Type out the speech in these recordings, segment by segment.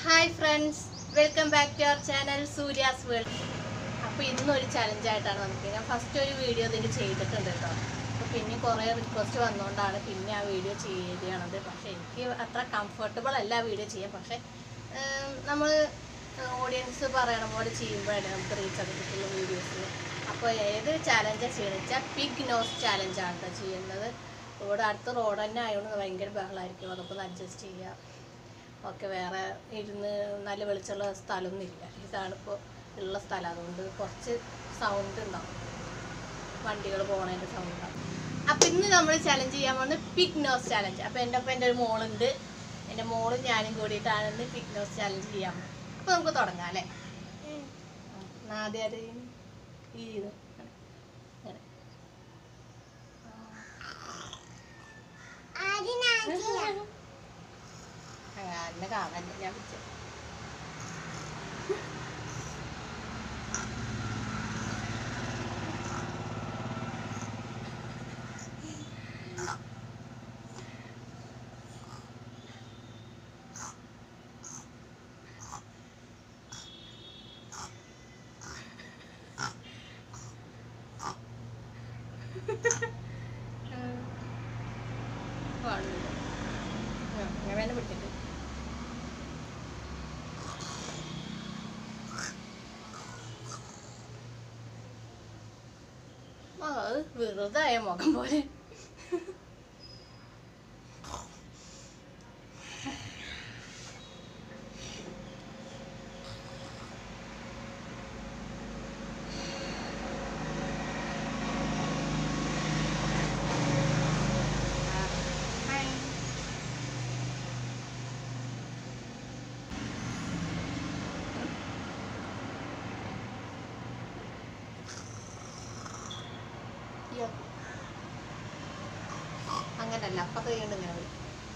Hi friends welcome back to our channel Surya's world അപ്പോൾ ഇന്നൊരു ചലഞ്ചായിട്ടാണ് നമുക്ക് ഞാൻ ഫസ്റ്റ് ഒരു വീഡിയോ ഇതിന് ചെയ്തിട്ടുണ്ട് കേട്ടോ അപ്പോൾ പിന്നെ കുറേ റിക്വസ്റ്റ് വന്നുകൊണ്ടാണ് പിന്നെ ആ വീഡിയോ ചെയ്യുകയാണത് പക്ഷേ എനിക്ക് അത്ര കംഫർട്ടബിൾ അല്ല ആ വീഡിയോ ചെയ്യാൻ പക്ഷേ നമ്മൾ ഓഡിയൻസ് പറയണ പോലെ ചെയ്യുമ്പോഴാണ് നമുക്ക് റീച്ച് ഒക്കെ കിട്ടുന്ന വീഡിയോസ് അപ്പോൾ ഏത് ചാലഞ്ചാണ് ചെയ്യണമെന്ന് വെച്ചാൽ പിഗ് നോസ് ചാലഞ്ചാണ് കേട്ടോ ചെയ്യുന്നത് ഇവിടെ അടുത്ത റോഡ് തന്നെ ആയതുകൊണ്ട് ഭയങ്കര ബഹളമായിരിക്കും അതൊക്കെ ഒന്ന് അഡ്ജസ്റ്റ് ചെയ്യുക ഒക്കെ വേറെ ഇരുന്ന് നല്ല വെളിച്ചമുള്ള സ്ഥലമൊന്നും ഇല്ല ഇതാണിപ്പോൾ ഉള്ള സ്ഥലം അതുകൊണ്ട് കുറച്ച് സൗണ്ട് ഉണ്ടാവും വണ്ടികൾ പോണതിൻ്റെ സൗണ്ട് ഉണ്ടാവും അപ്പം ഇന്ന് നമ്മൾ ചലഞ്ച് ചെയ്യാൻ പോകുന്നത് പിക് നോസ് ചലഞ്ച് അപ്പം എൻ്റെ ഒപ്പം എൻ്റെ ഒരു മോളുണ്ട് എൻ്റെ മോളും ഞാനും കൂടിയിട്ടാണ് ഇന്ന് പിക് നോസ് ചലഞ്ച് ചെയ്യാൻ പോകുന്നത് അപ്പോൾ നമുക്ക് തുടങ്ങാം അല്ലേ എന്നാ ആദ്യം അത് ഈ ഇത് ഇങ്ങനെ. ഇങ്ങനെ. ആ, എന്നെ കാണാൻ ഞാൻ പിടിച്ചത് കാണുന്നില്ല ആ, ഞാൻ വേണം പിടിച്ചിട്ട് ആ അത് വെറുതെ ആയ മുഖം പോലെ അയ്യോ. അങ്ങനല്ല അപ്പുറത്ത് കൈകൊണ്ട് ഇങ്ങനെ വരും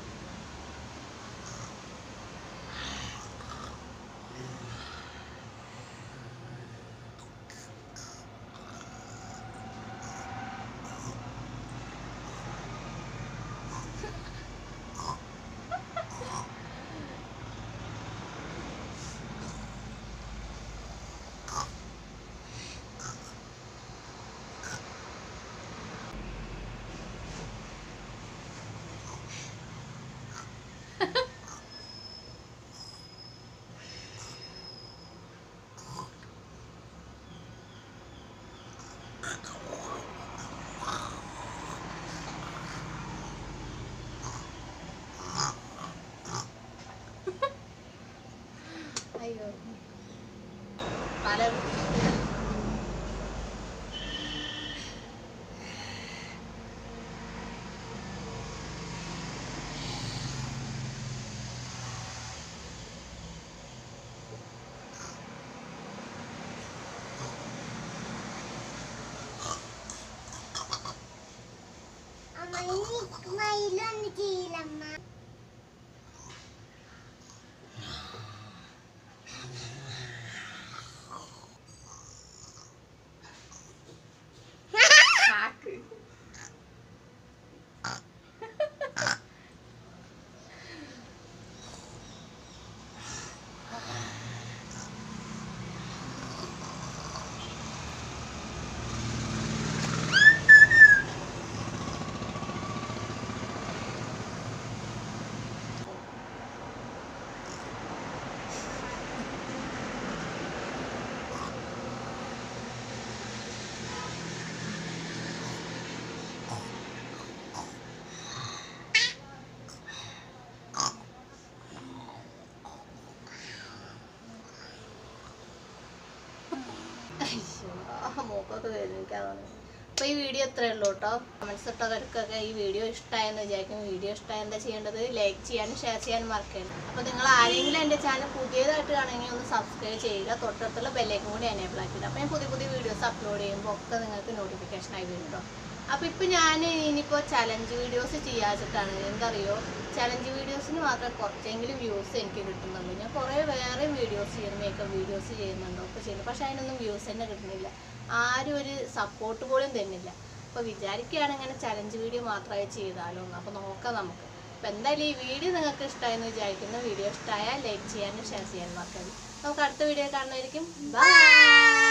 അയ്യോ പല മയിലൊന്ന് ചെയ്യില്ലമ്മ കാക്ക് മൂക്കൊക്കെ വേദനിക്കാതാണ് അപ്പോൾ ഈ വീഡിയോ ഇത്രയേ ഉള്ളൂ കേട്ടോ കമൻസ് ഇട്ടവർക്കൊക്കെ ഈ വീഡിയോ ഇഷ്ടമായെന്ന് വിചാരിക്കും വീഡിയോ ഇഷ്ടമായ എന്താ ചെയ്യേണ്ടത് ലൈക്ക് ചെയ്യാനും ഷെയർ ചെയ്യാനും മറക്കരുത് അപ്പോൾ നിങ്ങൾ ആരെങ്കിലും എൻ്റെ ചാനൽ പുതിയതായിട്ട് കാണുമെങ്കിൽ ഒന്ന് സബ്സ്ക്രൈബ് ചെയ്യുക തൊട്ടടുത്തുള്ള ബെല്ലേക്കും കൂടി എനേബിൾ ആക്കിയിട്ട് അപ്പോൾ ഞാൻ പുതിയ പുതിയ വീഡിയോസ് അപ്ലോഡ് ചെയ്യുമ്പോൾ ഒക്കെ നിങ്ങൾക്ക് നോട്ടിഫിക്കേഷൻ ആയി വരും കേട്ടോ അപ്പോൾ ഇപ്പോൾ ഞാൻ ഇനിയിപ്പോൾ ചലഞ്ച് വീഡിയോസ് ചെയ്യാച്ചിട്ടാണ് എന്തറിയോ ചലഞ്ച് വീഡിയോസിന് മാത്രം കുറച്ചെങ്കിലും വ്യൂസ് എനിക്ക് കിട്ടുന്നുള്ളൂ ഞാൻ കുറേ വേറെ വീഡിയോസ് ചെയ്യുന്നു മേക്കപ്പ് വീഡിയോസ് ചെയ്യുന്നുണ്ട് ഒക്കെ ചെയ്യുന്നു പക്ഷേ അതിനൊന്നും വ്യൂസ് തന്നെ കിട്ടുന്നില്ല ആരും ഒരു സപ്പോർട്ട് പോലും തരുന്നില്ല അപ്പോൾ വിചാരിക്കുകയാണ് ഇങ്ങനെ ചലഞ്ച് വീഡിയോ മാത്രമായി ചെയ്താലോ എന്ന് അപ്പോൾ നോക്കാം നമുക്ക് അപ്പം എന്തായാലും ഈ വീഡിയോ നിങ്ങൾക്ക് ഇഷ്ടമായെന്ന് വിചാരിക്കുന്നു വീഡിയോ ഇഷ്ടമായാൽ ലൈക്ക് ചെയ്യാനും ഷെയർ ചെയ്യാനും മറക്കരുത് നമുക്ക് അടുത്ത വീഡിയോ കാണുന്നതായിരിക്കും ബൈ